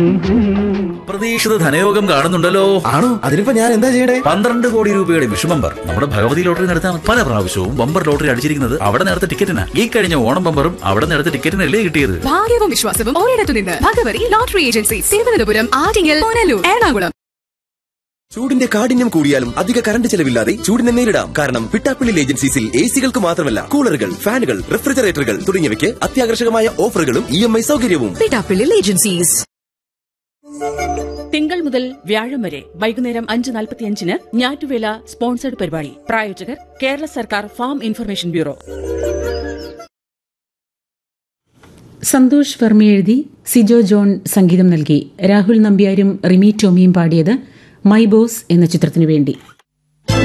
പ്രതീക്ഷിത ധനയോഗം കാണുന്നുണ്ടല്ലോ ആണോ അതിനിപ്പോ ഞാൻ എന്താ ചെയ്യടേ പന്ത്രണ്ട് കോടി രൂപയുടെ വിഷുബമ്പർ നമ്മുടെ ഭഗവതി ലോട്ടറി നടത്താൻ പല പ്രാവശ്യവും ബമ്പർ ലോട്ടറി അടിച്ചിരിക്കുന്നത് അവിടെ നേരത്തെ ടിക്കറ്റിനാ ഈ കഴിഞ്ഞ ഓണം ബമ്പറും അവിടെ നേരത്തെ ടിക്കറ്റിനല്ലേ കിട്ടിയത് ഭാഗ്യവും വിശ്വാസവും ഒരിടത്തു നിന്ന് ഭഗവതി ലോട്ടറി ഏജൻസി തിരുവനന്തപുരം ആറ്റിങ്ങൽ പുനലൂർ എറണാകുളം ചൂടിന്റെ കാഠിന്യം കൂടിയാലും അധിക കറണ്ട് ചെലവില്ലാതെ ചൂടിനെ നേരിടാം കാരണം പിട്ടാപ്പിള്ളി ഏജൻസീസിൽ എ സികൾക്ക് മാത്രമല്ല കൂളറുകൾ ഫാനുകൾ റെഫ്രിജറേറ്ററുകൾ തുടങ്ങിയവയ്ക്ക് അത്യാകർഷകമായ ഓഫറുകളും ഇ എം ഐ സൗകര്യവും പിടാപ്പിള്ളിൽ ഏജൻസീസ് തിങ്കൾ മുതൽ വ്യാഴം വരെ വൈകുന്നേരം അഞ്ച് നാൽപ്പത്തിയഞ്ചിന് ഞാറ്റുവേല സ്പോൺസർഡ് പരിപാടി പ്രായോജകർ കേരള സർക്കാർ farm information bureau Santhosh Varma എഴുതി സിജോ ജോൺ സംഗീതം നൽകി രാഹുൽ നമ്പ്യാരും റിമി ടോമിയും പാടിയത് മൈ ബോസ് എന്ന ചിത്രത്തിനു വേണ്ടി